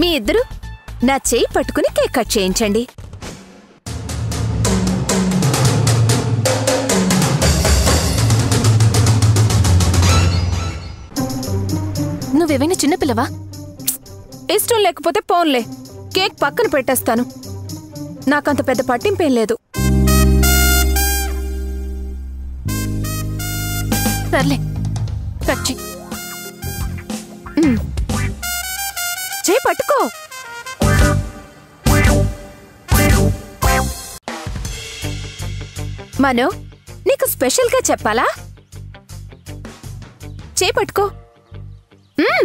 మీ ఇద్దరు నా చేయి పట్టుకుని కేక్ కట్ చేయించండి నువ్వేమైనా చిన్నపిల్లవా ఇష్టం లేకపోతే పోన్లే కేక్ పక్కన పెట్టేస్తాను నాకంత పెద్ద పట్టింపేం లేదు సర్లే కట్ చెయ్. చేయి పట్టుకో మను నీకు స్పెషల్గా చెప్పాలా చేయి పట్టుకో మ్మ్.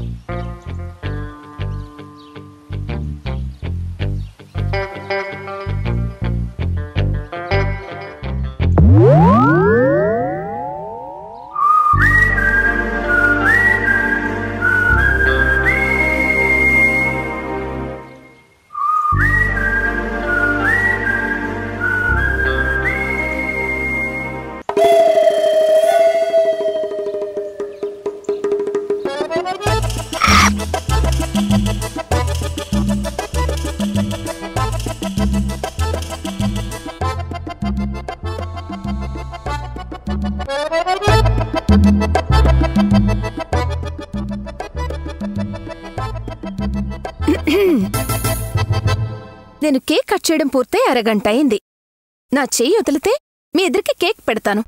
నేను కేక్ కట్ చేయడం పూర్తయి అరగంట అయింది నా చెయ్యి వదిలితే మీ ఇద్దరికి కేక్ పెడతాను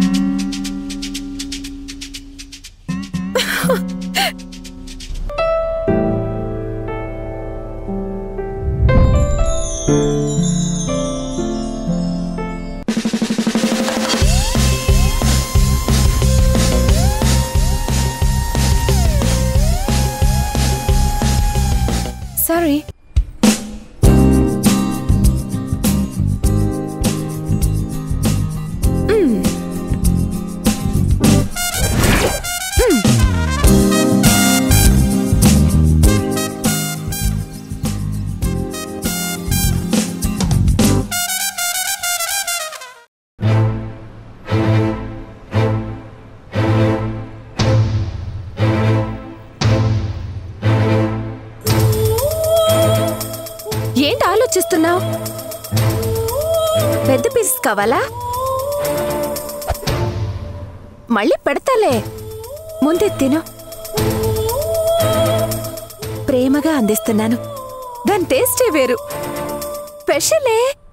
సారీ ఏంటి ఆలోచిస్తున్నావు పెద్ద పీసెస్ కావాలా మళ్ళీ పెడతాలే ముందే తిను ప్రేమగా అందిస్తున్నాను దాని టేస్టే వేరు స్పెషలే